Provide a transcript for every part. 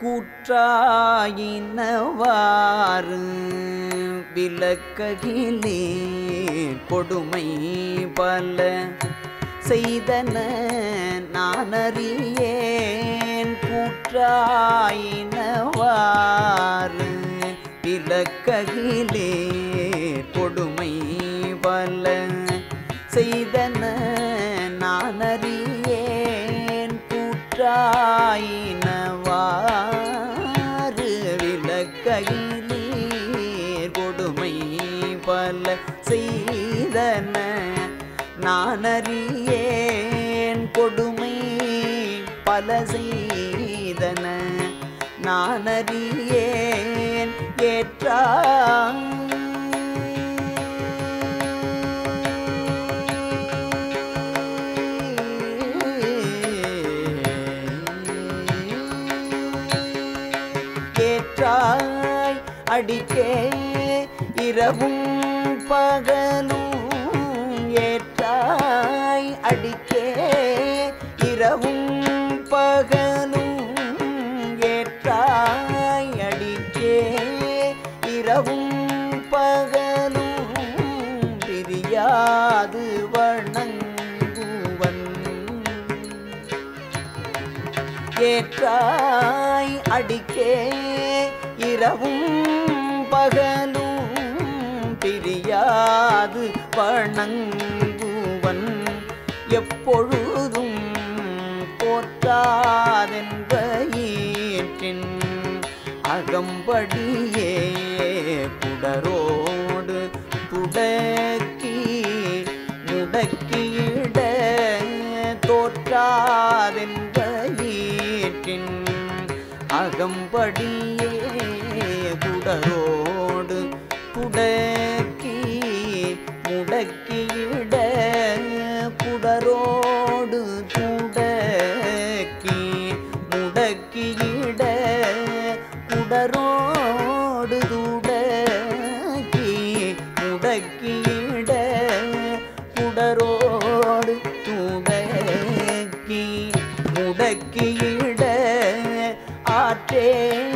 கூற்றாயினவாறு விளக்ககிலே கொடுமை பல செய்தன நான் அறியேன் கூற்றாயினவாறு விளக்ககிலே கொடுமை பல செய்தன நான் அறியேன் கூற்றாயினவாறு விளக்ககிலே கொடுமை பல செய்தன நான் அறியேன் கொடுமை பல செய்தன நான் அறியேன் ஏற்றாய் அடிக்கே இரவும் பகலும் ஏற்றாய் அடிக்கே இரவும் பகலும் ஏற்றாய் அடிக்கே இரவும் பகலும் பிரியாது வணங்குவன் ஏற்றாய் அடிக்கே இரவும் பகலும் பிரியாது வணங்குவன் எப்பொழுதும் போற்றாதென்ப ஈற்றின் அகம்படியே குடரோடு துடக்கி முடக்கியிட தோற்றாதென்ப ஈற்றின் அகம்படியே குடரோடு துடக்கி முடக்கியிட குடரோடு துடக்கி முடக்கியிட குடரோடு துடக்கி முடக்கியிட குடரோடு துடக்கி முடக்கியிட ஆற்றே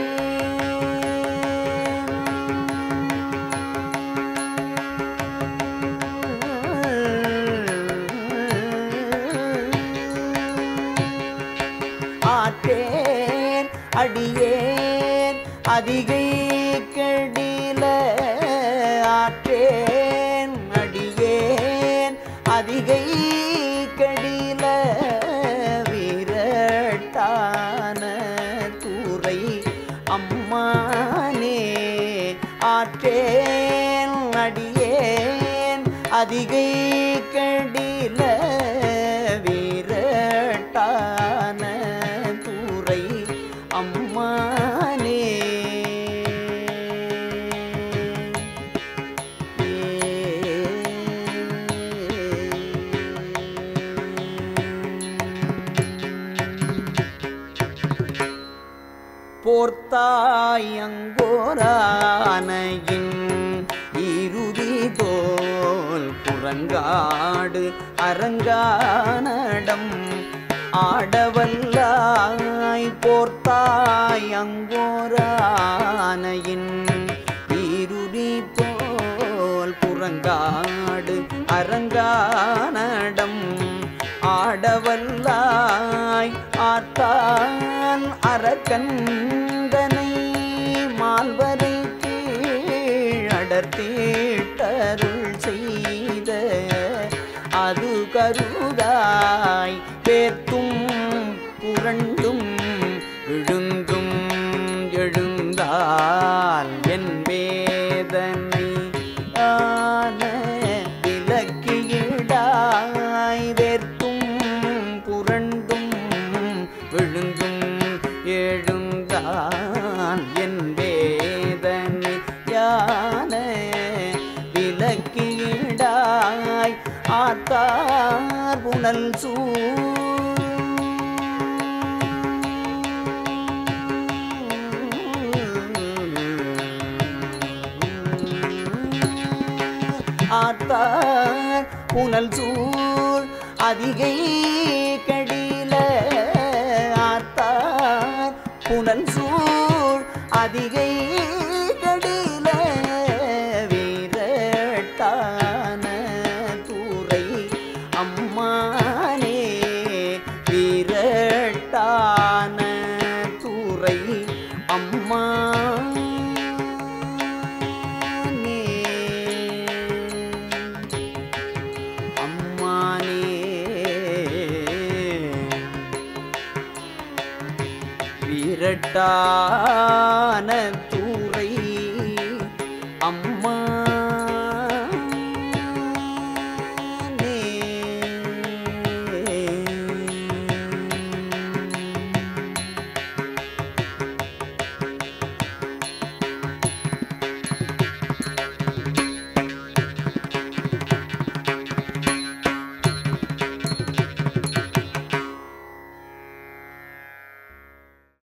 ஆற்றேன் அடியேன் அதிகை கெடில ஆற்றேன் அடியேன் அதிகை கடில வீரட்டான தூரை அம்மானே ஆற்றேன் அடியேன் அதிகை கடில வீரட்டான தூரை அம்மானே போர்த்தாயங்கோரானையின் இறுதி தோல் புறங்காடு அரங்கானடம் ஆடவல்லாய் போர்த்தாய் அங்கோரானையின் ஈருரி போல் புறங்காடு அரங்கானடம் ஆடவல்லாய் ஆத்தான் அரக்கந்தனை மால்வரை கீழடர்த்தீட்டருள் செய்த அது கருதாய் பேர்த்தும் புரண்டும் விழுந்தும் எழுந்தால் என் வேதனை ஆன விலக்கியிடாய் வேர்த்தும் புரண்டும் விழுந்தும் எழுந்தால் என் வேதனை யான விலக்கியிடாய் ஆத்தார் புனல் சூ ஆத்தார் புனல் சூழ் அதிகை கடில ஆத்தார் புனல் சூழ் அதிகை கடில வீரட்டான தூரை அம்மானே வீரட்டான தூரை அம்மானே அம்மானே விரட்டான தூ